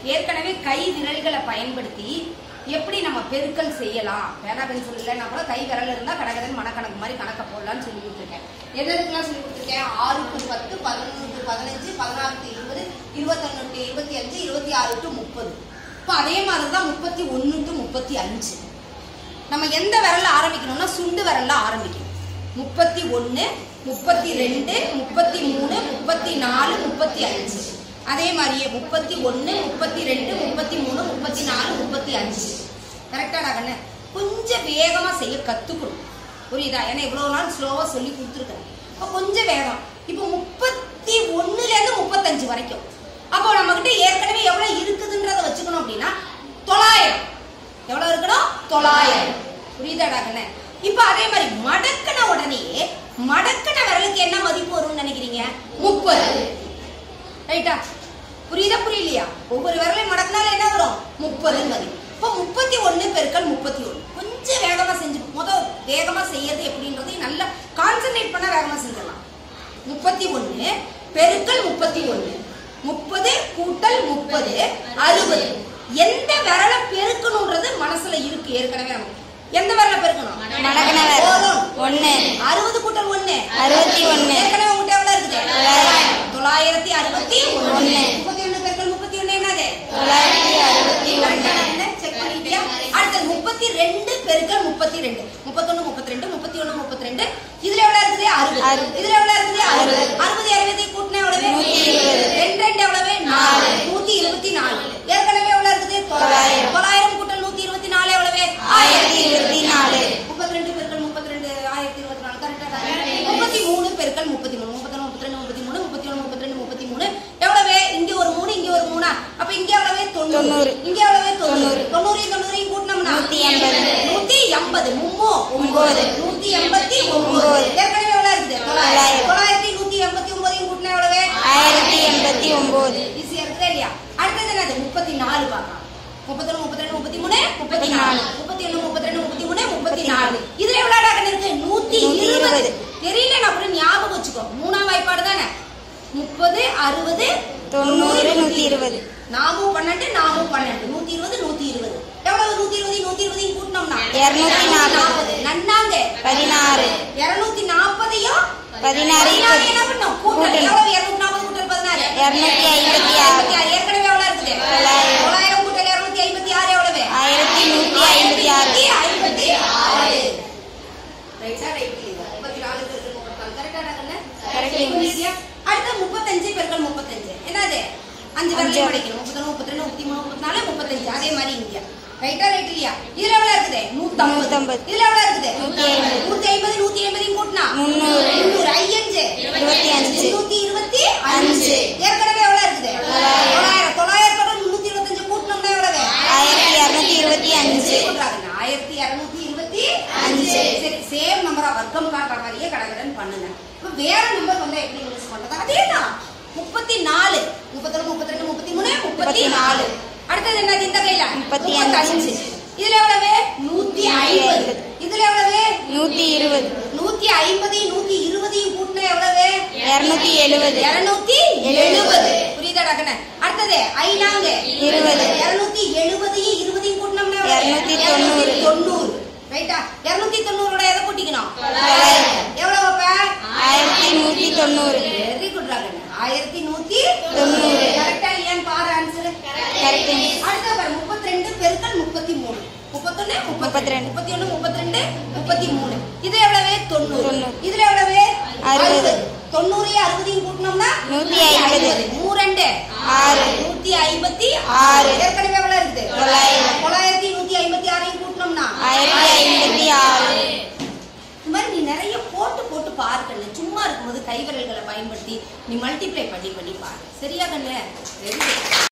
ஏற்கனவே கை விரல்களை பயன்படுத்தி எப்படி நம்ம பெருக்கல் செய்யலாம் பேனா பென்சில் இல்லைன்னா கூட கை விரல் இருந்தா கடகடன் மனக்கணக்கு மாதிரி கணக்க போடலாம்னு சொல்லி கொடுத்துருக்கேன் எதுக்கெல்லாம் சொல்லி கொடுத்துருக்கேன் ஆறுக்கு பத்து பதினொன்று பதினஞ்சு பதினாறுக்கு இருபது இருபத்தொன்னு டு இருபத்தி அஞ்சு இருபத்தி ஆறு டு முப்பது இப்போ அதே மாதிரி தான் முப்பத்தி ஒன்று டு முப்பத்தி அஞ்சு நம்ம எந்த விரல்ல ஆரம்பிக்கணும்னா சுண்டு விரல்ல ஆரம்பிக்கணும் முப்பத்தி ஒன்று முப்பத்தி ரெண்டு முப்பத்தி மூணு முப்பத்தி நாலு முப்பத்தி அஞ்சு அதே மாதிரியே முப்பத்தி ஒன்று முப்பத்தி ரெண்டு முப்பத்தி மூணு முப்பத்தி நாலு முப்பத்தி அஞ்சு கரெக்டாடா கண்ணு கொஞ்சம் வேகமா செய்ய கத்துக்கணும் புரியுதா ஏன்னா இவ்வளவு நாள் ஸ்லோவா சொல்லி கொடுத்துருக்கேன் இப்போ கொஞ்சம் வேகம் இப்போ முப்பத்தி ஒண்ணுல இருந்து முப்பத்தஞ்சு வரைக்கும் அப்போ நம்ம கிட்ட ஏற்கனவே எவ்வளவு இருக்குதுன்றத வச்சுக்கணும் அப்படின்னா தொள்ளாயிரம் எவ்வளவு இருக்கணும் தொள்ளாயிரம் புரியுதாடா கண்ணே இப்ப அதே மாதிரி மடக்கின உடனேயே மடக்கின விரலுக்கு என்ன மதிப்பு வரும்னு நினைக்கிறீங்க முப்பது ரைட்டா புரியுதா புரியலையா ஒவ்வொரு விரலையும் மடக்கினாலும் என்ன வரும் முப்பது மதிப்பு இப்போ முப்பத்தி ஒண்ணு பெருக்கல் முப்பத்தி ஒண்ணு கொஞ்சம் வேகமா செஞ்சு முத வேகமா செய்யறது எப்படின்றது நல்லா கான்சென்ட்ரேட் பண்ண வேகமா செஞ்சிடலாம் முப்பத்தி ஒண்ணு பெருக்கல் முப்பத்தி ஒண்ணு முப்பது கூட்டல் முப்பது அறுபது எந்த விரலை பெருக்கணும்ன்றது மனசுல இருக்கு ஏற்கனவே நமக்கு எந்த விரலை பெருக்கணும் மடக்கின விரல். போதும். ஒண்ணு. அறுபது கூட்டல் ஒண்ணு அறுபத்தி ஒண்ணு. ஏற்கனவே உங்கள்கிட்ட எவ்வளவு இருக்குது தொள்ளாயிரம். தொள்ளாயிரத்தி அறுபத்தி ஒண்ணு ஒண்ணு. முப்பத்தி ஒண்ணு பெருக்கல் முப்பத்தி ஒண்ணு என்னது தொள்ளாயிரத்தி அறுபத்தி ஒண்ணு செக் பண்ணிட்டியா அடுத்தது முப்பத்தி ரெண்டு பெருக்கல் முப்பத்தி ரெண்டு முப்பத்தொன்னு முப்பத்தி ரெண்டு முப்பத்தி ஒண்ணு முப்பத்தி ரெண்டு இதுல எவ்வளவு இருக்குது அறுபது அறுபது. இதுல எவ்வளவு இருக்குது அறுபது அறுபது அறுபது கூட்டினா எவ்வளவு நூத்தி இருபது. ரெண்டு ரெண்டு எவ்வளவு நாலு நூத்தி இருபத்தி நாலு ஏற்கனவே எவ்வளவு இருக்குது தொள்ளாயிரம். தொள்ளாயிரம் கூட்டல் நூத்தி இருபத்தி நாலு எவ்வளவு ஆயிரத்தி இருபத்தி நாலு முப்பத்தி ரெண்டு பெருக்கல் முப்பத்தி ரெண்டு ஆயிரத்தி இருபத்தி நாலு கரெக்டா முப்பத்தி மூணு பெருக்கல் முப்பத்தி மூணு முப்பத்தொன்னு முப்பத்தி ரெண்டு முப்பத்தி மூணு முப்பத்தி ஒண்ணு முப்பத்தி ரெண்டு முப்பத்தி மூணு எவ்வளவு இங்க ஒரு மூணு இங்க ஒரு மூணா அப்ப இங்க எவ்வளவு தொண்ணூறு தொண்ணூறு. இங்க எவ்வளவு தொண்ணூறு தொண்ணூறு தொண்ணூறையும் கூட்டினோம்னா நூத்தி எண்பது. நூத்தி எண்பது மும்மோ ஒன்பது. நூத்தி எண்பத்தி ஒன்பது ஒன்பது. ஏற்கனவே எவ்வளவு இருக்குது தொள்ளாயிரம் தொள்ளாயிரம். தொள்ளாயிரத்தி நூத்தி எண்பத்தி ஒன்பதையும் கூட்டினா எவ்வளவு ஆயிரத்தி எண்பத்தி ஒன்பது ஈஸியா இருக்குதா இல்லையா அடுத்தது என்னது முப்பத்தி நாலு பார்க்கலாம் முப்பத்தொன்னு முப்பத்தி ரெண்டு முப்பத்தி மூணு முப்பத்தி நாலு முப்பத்தி ஒண்ணு முப்பத்தி ரெண்டு முப்பத்தி மூணு முப்பத்தி நாலு இதுல எவ்வளவு டாக்கன் இருக்கு நூத்தி நூத்தி இருபது இருபது. தெரியல நான் அப்புறம் ஞாபகம் வச்சுக்கோ மூணாம் வாய்ப்பாடு தானே முப்பது அறுபது தொண்ணூறு நூத்தி இருபது நாமும் பன்னெண்டு நாமும் பன்னெண்டு நூத்தி இருபது நூத்தி இருபது எவ்வளவு நூத்தி இருபது நூத்தி இருபதையும் கூட்டினோம்னா இருநூத்தி நாற்பது. நன்னாங்க பதினாறு இருநூத்தி நாற்பதையும் பதினாறு பதினாறு என்ன பண்ணோம் கூட்டல் கூட்டல். எவ்வளவு இருநூத்தி நாற்பது கூட்டல் பதினாறு இருநூத்தி ஐம்பத்தி ஆறு ஏற்கனவே எவ்வளவு இருக்குது தொள்ளாயிரம். தொள்ளாயிரம் கூட்டல் இருநூத்தி ஐம்பத்தி ஆறு எவ்வளவு ஆயிரத்தி நூத்தி ஐம்பத்தி ஆறு ஐம்பத்தி ஆறு ரைட்டா ரைட் முப்பத்தி நாலு பெருக்கல் முப்பத்தி நாலு கரெக்டா கண்ணு Correct. Check பண்ணிட்டியா? அடுத்து முப்பத்தஞ்சு பெருக்கல் முப்பத்தஞ்சு என்னது அஞ்சு அஞ்சு. வரலையும் படிக்கணும் முப்பத்தொன்னு முப்பத்தி ரெண்டு முப்பத்தி மூணு முப்பத்தி நாலு முப்பத்தஞ்சு அதே மாதிரி இங்க ரைட்டா ரைட் இல்லையா இதுல எவ்வளவு இருக்குது நூத்தம்பது நூத்தம்பது. இதுல எவ்வளவு இருக்குது நூத்தி ஐம்பது. நூத்தி ஐம்பது நூத்தி ஐம்பதையும் கூட்டினா முந்நூறு. முந்நூறு ஐயஞ்சு இருபத்தி அஞ்சு. நூத்தி இருபத்தி அஞ்சு. அஞ்சு ஏற்கனவே எவ்வளவு இருக்குது தொள்ளாயிரம். தொள்ளாயிரம் தொள்ளாயிரத்தோட முன்னூத்தி இருபத்தஞ்சு கூட்டினோம்னா எவ்வளவு ஆயிரத்தி இருநூத்தி இருபத்தி அஞ்சு சொல்றாங்க ஆயிரத்தி இருநூத்தி இருபத்தி அஞ்சு. சரி சேம் நம்பரா வர்க்கம் காட்டுற மாதிரியே கடகடன் பண்ணுங்க இப்ப வேற நம்பர் வந்து எப்படி யூஸ் பண்றது அதேதான் முப்பத்தி நாலு முப்பத்தொன்னு முப்பத்தி ரெண்டு முப்பத்தி மூணு முப்பத்தி நாலு அடுத்தது என்னது இந்த கையில முப்பத்தி முப்பத்தஞ்சு இதுல எவ்வளவு நூத்தி ஐம்பது இதுல எவ்வளவு நூத்தி இருபது நூத்தி ஐம்பதையும் நூத்தி இருபதையும் கூட்டினா எவ்வளவு இருநூத்தி எழுபது இருநூத்தி எழுபது புரியுதா டக்குனு அடுத்தது ஐநாங்க இருபது. இருநூத்தி எழுபதையும் இருபதையும் கூட்டினோம்னா எவ்வளவு? இருநூத்தி தொண்ணூறு. தொண்ணூறு ரைட்டா இருநூத்தி தொண்ணூறோட எதை கூட்டிக்கணும் தொள்ளாயிரம். எவ்வளவு அப்ப ஆயிரத்தி நூத்தி தொண்ணூறு வெரி குட் ராகன் ஆயிரத்தி நூத்தி தொண்ணூறு. கரெக்டா இல்லையான்னு பாரு ஆன்சர் கரெக்ட் அடுத்த பாரு முப்பத்தி ரெண்டு பெருக்கல் முப்பத்தி மூணு முப்பத்தொன்னு முப்பத்தி ரெண்டு. முப்பத்தி ஒண்ணு முப்பத்தி ரெண்டு முப்பத்தி மூணு இது எவ்வளவு தொண்ணூறு தொண்ணூறு. இதுல எவ்வளவு அறுபது. தொண்ணூறையும் அறுபதையும் கூட்டினோம்னா நூத்தி ஐம்பது. மூரெண்டு ஆறு. நூத்தி ஐம்பத்தி ஆறு. ஏற்கனவே எவ்வளவு இருக்குது தொள்ளாயிரம். தொள்ளாயிரத்தி நூத்தி ஐம்பத்தி ஆறையும் கூட்டினோம்னா ஆயிரத்தி ஐம்பத்தி ஆறு இந்த மாதிரி நீ நிறைய போட்டு போட்டு பாரு கண்ணு சும்மா இருக்கும்போது கைவிரல்களை பயன்படுத்தி நீ மல்டிப்ளை பண்ணி பண்ணி பாரு சரியா கண்ணு வெரி குட்